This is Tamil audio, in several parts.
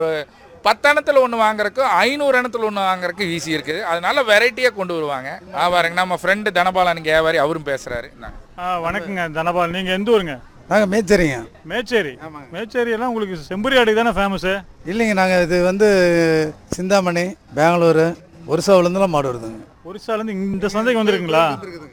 பத்தணத்தில் ஒன்று வாங்குறதுக்கு ஐநூறு எண்ணத்தில் ஒன்று வாங்குறதுக்கு ஈஸி இருக்குது அதனால வெரைட்டியாக கொண்டு வருவாங்க ஆ, பாருங்க நம்ம ஃப்ரெண்டு தனபாலன் வியாபாரி அவரும் பேசுகிறாரு ஆ வணக்கங்க தனபால் நீங்கள் எந்த ஊருங்க நாங்கள் மேய்ச்சரிங்க மேச்சேரி மேச்சேரி எல்லாம் உங்களுக்கு செம்பரி ஆடு தானே ஃபேமஸு இல்லைங்க நாங்கள் இது வந்து சிந்தாமணி பெங்களூரு ஒரிசாவிலேருந்துலாம் மாடு வருதுங்க ஒரிசாலேருந்து இந்த சந்தைக்கு வந்திருக்குங்களா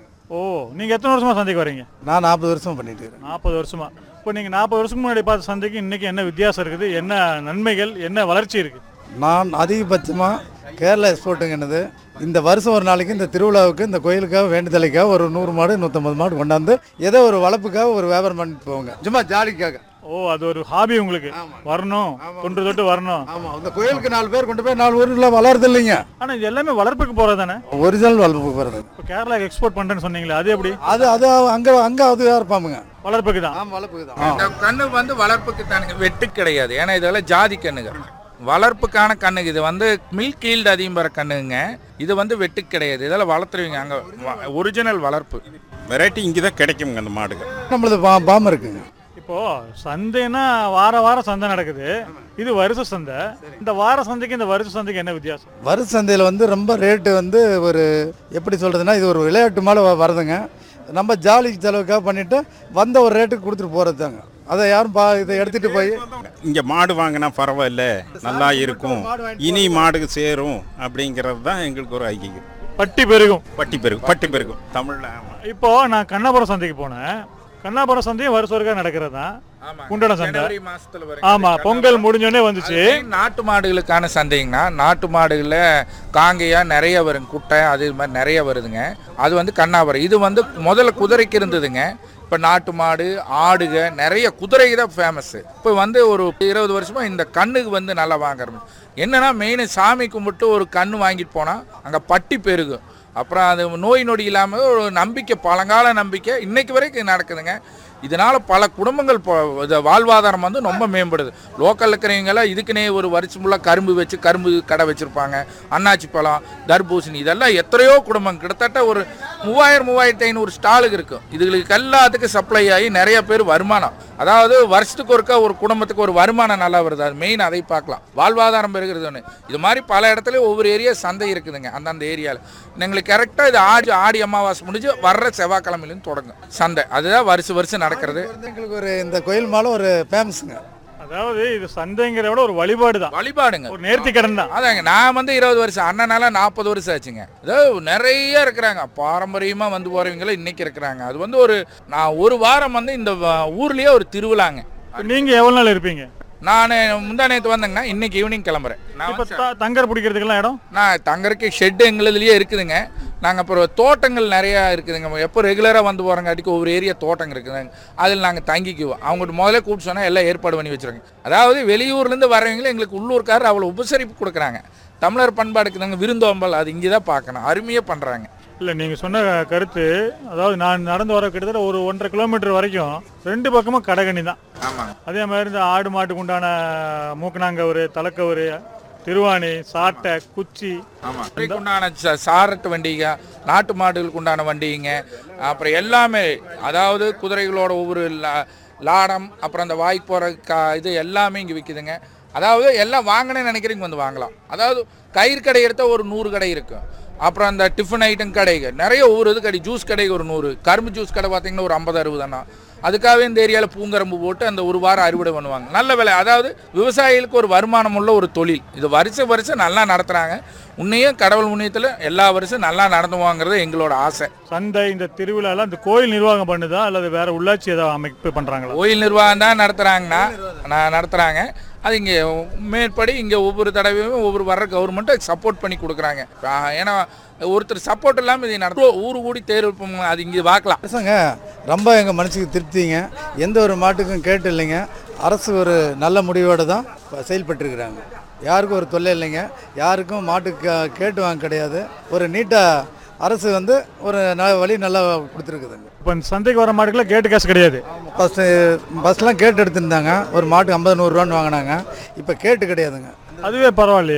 ஓ நீங்கள் எத்தனை வருஷமா சந்தைக்கு வரீங்க நான் நாற்பது வருஷம் பண்ணிட்டு இருக்கிறேன் நாற்பது வருஷமா இப்போ நீங்கள் நாற்பது வருஷத்துக்கு முன்னாடி பார்த்த சந்தைக்கு இன்னைக்கு என்ன வித்தியாசம் இருக்குது என்ன நன்மைகள் என்ன வளர்ச்சி இருக்குது நான் அதிகபட்சமாக கேரளா எக்ஸ்போர்ட்டுங்கன்னது இந்த வருஷம் ஒரு நாளைக்கு இந்த திருவிழாவுக்கு இந்த கோயிலுக்காக வேண்டுதலைக்காக ஒரு நூறு மாடு நூற்றம்பது மாடு கொண்டாந்து ஏதோ ஒரு வளர்ப்புக்காக ஒரு வியாபாரம் பண்ணிட்டு போவாங்க சும்மா ஜாலிக்காக ஓ அது ஒரு ஹாபி உங்களுக்கு வரணும் தொன்று தொட்டு வரணும் ஆமாம் அந்த கோயிலுக்கு நாலு பேர் கொண்டு போய் நாலு ஊரில் வளருது இல்லைங்க ஆனால் இது எல்லாமே வளர்ப்புக்கு போகிறது தானே ஒரிஜினல் வளர்ப்பு போகிறது இப்போ கேரளாக்கு எக்ஸ்போர்ட் பண்ணுறேன்னு சொன்னீங்களே அது எப்படி அது அது அங்கே அங்கே அது இருப்பாமுங்க வளர்ப்புக்கு தான் ஆமாம் வளர்ப்புக்கு தான் இந்த கண்ணு வந்து வளர்ப்புக்கு தானுங்க வெட்டு கிடையாது ஏன்னா இதெல்லாம் ஜாதி கண்ணுங்க வளர்ப்புக்கான கண்ணுங்க இது வந்து மில்க் ஈல்டு அதிகம் பெற கண்ணுங்க இது வந்து வெட்டு கிடையாது இதெல்லாம் வளர்த்துருவீங்க அங்கே ஒரிஜினல் வளர்ப்பு வெரைட்டி இங்கே தான் கிடைக்குங்க அந்த மாடுகள் நம்மளது பா பாம்பு இருக்குங்க இப்போ சந்தைனா வார வாரம் சந்தை நடக்குது இது வருஷ சந்தை இந்த வார சந்தைக்கு இந்த வருஷ சந்தைக்கு என்ன வித்தியாசம் வரு சந்தையில் வந்து ரொம்ப ரேட்டு வந்து ஒரு எப்படி சொல்கிறதுனா இது ஒரு விளையாட்டு மேலே வருதுங்க நம்ம ஜாலி செலவுக்காக பண்ணிவிட்டு வந்த ஒரு ரேட்டுக்கு கொடுத்துட்டு போகிறது தாங்க அதை யாரும் பா இதை எடுத்துகிட்டு போய் இங்கே மாடு வாங்கினா பரவாயில்ல நல்லா இருக்கும் இனி மாடுக்கு சேரும் அப்படிங்கிறது தான் எங்களுக்கு ஒரு ஐக்கியம் பட்டி பெருகும் பட்டி பெருகும் பட்டி பெருகும் தமிழில் இப்போ நான் கண்ணாபுரம் சந்தைக்கு போனேன் கண்ணாபுரம் சந்தையும் வருஷம் ஒருக்கா நடக்கிறது தான் குண்டட சந்தை ஜனவரி மாசத்துல வரும் ஆமா பொங்கல் முடிஞ்சோடனே வந்துச்சு அது நாட்டு மாடுகளுக்கான சந்தைங்கண்ணா நாட்டு மாடுகளில் காங்கையா நிறைய வரும் குட்டை அது மாதிரி நிறைய வருதுங்க அது வந்து கண்ணாபுரம் இது வந்து முதல்ல குதிரைக்கு இருந்ததுங்க இப்போ நாட்டு மாடு ஆடுக நிறைய குதிரை தான் ஃபேமஸ்ஸு இப்போ வந்து ஒரு இருபது வருஷமா இந்த கண்ணுக்கு வந்து நல்லா வாங்குறோம் என்னன்னா மெயின் சாமி கும்பிட்டு ஒரு கண்ணு வாங்கிட்டு போனால் அங்கே பட்டி பெருகும் அப்புறம் அது நோய் நொடி இல்லாமல் ஒரு நம்பிக்கை பழங்கால நம்பிக்கை இன்னைக்கு வரைக்கும் நடக்குதுங்க இதனால பல குடும்பங்கள் பொ- இது வாழ்வாதாரம் வந்து ரொம்ப மேம்படுது லோக்கல் இருக்கிறவங்கெல்லாம் இதுக்குன்னே ஒரு வருஷம் ஃபுல்லாக கரும்பு வச்சு கரும்பு கடை வச்சுருப்பாங்க அன்னாச்சி பழம் தர்பூசணி இதெல்லாம் எத்தனையோ குடும்பம் கிட்டத்தட்ட ஒரு மூவாயிரம் மூவாயிரத்தி ஐநூறு ஸ்டாலுக்கு இருக்கும் இதுகளுக்கு எல்லாத்துக்கும் சப்ளை ஆகி நிறைய பேர் வருமானம் அதாவது வருஷத்துக்கு ஒருக்கா ஒரு குடும்பத்துக்கு ஒரு வருமானம் நல்லா வருது அது மெயின் அதை பார்க்கலாம் வாழ்வாதாரம் பெறுகிறது ஒன்று இது மாதிரி பல இடத்துல ஒவ்வொரு ஏரியா சந்தை இருக்குதுங்க அந்தந்த ஏரியாவில் எங்களுக்கு கரெக்டாக இது ஆடி ஆடி அமாவாசை முடிஞ்சு வர்ற செவ்வாய்க்கிழமையிலேருந்து தொடங்கும் சந்தை அதுதான் வருஷம் வருஷம் நடக்கிறது எங்களுக்கு ஒரு இந்த கோயில் மேலே ஒரு ஃபேமஸுங்க அதாவது இது சந்தைங்கிறத விட ஒரு வழிபாடு தான் வழிபாடுங்க ஒரு நேர்த்தி கடன் தான் அதாங்க நான் வந்து இருபது வருஷம் அண்ணனால நாற்பது வருஷம் ஆச்சுங்க அதாவது நிறைய இருக்கிறாங்க பாரம்பரியமாக வந்து போகிறவங்களும் இன்னைக்கு இருக்கிறாங்க அது வந்து ஒரு நான் ஒரு வாரம் வந்து இந்த வ- ஊர்லயே ஒரு திருவிழாங்க நீங்க எவ்வளவு நாள் இருப்பீங்க நான் முந்தா நேற்று வந்தேங்கன்னா இன்னைக்கு ஈவினிங் கிளம்புறேன் நான் இப்ப வந்து- த- தங்கர் பிடிக்கிறதுக்கெல்லாம் இடம் நான் தங்கறதுக்கு ஷெட்டு எங்களுதுலேயே இருக்குதுங்க நாங்கள் அப்புறம் தோட்டங்கள் நிறையா இருக்குதுங்க எப்போ ரெகுலராக வந்து போகிறங்காட்டிக்கு ஒவ்வொரு ஏரியா தோட்டங்கள் இருக்குதுங்க அதில் நாங்கள் தங்கிக்குவோம் அவங்ககிட்ட முதல்ல கூப்பிட்டு சொன்னால் எல்லாம் ஏற்பாடு பண்ணி வச்சுருங்க அதாவது வெளியூர்லேருந்து வரவங்களும் எங்களுக்கு உள்ளூர்காரர் அவ்வளோ உபசரிப்பு கொடுக்குறாங்க தமிழர் பண்பாடுக்கு நாங்கள் விருந்தோம்பல் அது இங்கே தான் பார்க்கணும் அருமையாக பண்ணுறாங்க இல்ல நீங்க சொன்ன கருத்து அதாவது நான் நடந்து வர கிட்டத்தட்ட ஒரு ஒன்றரை கிலோமீட்டர் வரைக்கும் ரெண்டு பக்கமும் கடகணி தான் ஆமாங்க அதே மாதிரி இந்த ஆடு மாட்டுக்கு உண்டான மூக்கனாங்கவரு தலைக்கவரு திருவாணி சாட்டை குச்சி ஆமாம் உண்டான ச- சாரட்டு வண்டிங்க நாட்டு மாடுகளுக்கு உண்டான வண்டிங்க அப்புறம் எல்லாமே அதாவது குதிரைகளோட ஒவ்வொரு லா- லாடம் அப்புறம் அந்த வாய் போகிற கா இது எல்லாமே இங்கே விற்கிதுங்க அதாவது எல்லாம் வாங்கினேன்னு நினைக்கிறீங்க வந்து வாங்கலாம் அதாவது கயிறு கடை எடுத்தால் ஒரு நூறு கடை இருக்கும் அப்புறம் அந்த டிஃபன் ஐட்டம் கடைகள் நிறைய ஒவ்வொரு இது கடை ஜூஸ் கடை ஒரு நூறு கரும்பு ஜூஸ் கடை பார்த்தீங்கன்னா ஒரு ஐம்பது அறுபது அண்ணா அதுக்காகவே இந்த ஏரியாவில் பூங்கரம்பு போட்டு அந்த ஒரு வாரம் அறுவடை பண்ணுவாங்க நல்ல விலை அதாவது விவசாயிகளுக்கு ஒரு வருமானம் உள்ள ஒரு தொழில் இது வருஷம் வருஷம் நல்லா நடத்துகிறாங்க உன்னையும் கடவுள் முன்னியத்தில் எல்லா வருஷம் நல்லா நடந்துவாங்கிறது எங்களோட ஆசை சந்தை இந்த திருவிழாலாம் இந்த கோயில் நிர்வாகம் பண்ணுதா அல்லது வேற உள்ளாட்சி ஏதாவது அமைப்பு பண்றாங்களா கோயில் நிர்வாகம் தான் நடத்துகிறாங்கண்ணா நான் நடத்துகிறாங்க அது இங்கே மேற்படி இங்கே ஒவ்வொரு தடவையும் ஒவ்வொரு வர்ற கவர்மெண்ட்டை சப்போர்ட் பண்ணி கொடுக்குறாங்க ஆ, ஏன்னா ஒருத்தர் சப்போர்ட் இல்லாமல் இதை நடத்தும் ஊரு கூடி தேர்வு அது இங்கே பார்க்கலாம் அரசுங்க ரொம்ப எங்கள் மனசுக்கு திருப்திங்க எந்த ஒரு மாட்டுக்கும் கேட்டு இல்லைங்க அரசு ஒரு நல்ல முடிவோடு தான் இப்ப செயல்பட்டிருக்கிறாங்க யாருக்கும் ஒரு தொல்லை இல்லைங்க யாருக்கும் மாட்டுக்கு கே- கேட்டு வாங்க கிடையாது ஒரு நீட்டாக அரசு வந்து ஒரு ந வழி நல்லா கொடுத்துருக்குதுங்க இப்போ இந்த சந்தைக்கு வர மாட்டுக்கெல்லாம் கேட்டு காசு கிடையாது ஃபஸ்ட்டு ஃபஸ்ட்லாம் கேட்டு எடுத்திருந்தாங்க ஒரு மாட்டுக்கு ஐம்பது நூறுரூவான்னு வாங்கினாங்க இப்போ கேட்டு கிடையாதுங்க அதுவே பரவாயில்லையே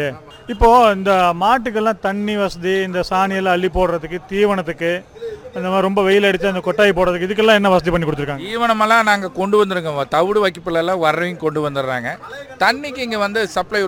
இப்போ இந்த மாட்டுக்கெல்லாம் தண்ணி வசதி இந்த சாணியெல்லாம் அள்ளி போடுறதுக்கு தீவனத்துக்கு அந்த மாதிரி ரொம்ப வெயில் அடிச்சு அந்த கொட்டாய் போடுறதுக்கு இதுக்கெல்லாம் என்ன வசதி பண்ணி கொடுத்துருக்காங்க தீவனமெல்லாம் நாங்கள் கொண்டு வந்துருக்கோம் தவிடு வைக்கப்புலெல்லாம் வர்றவங்க கொண்டு வந்துடுறாங்க தண்ணிக்கு இங்கே வந்து சப்ளை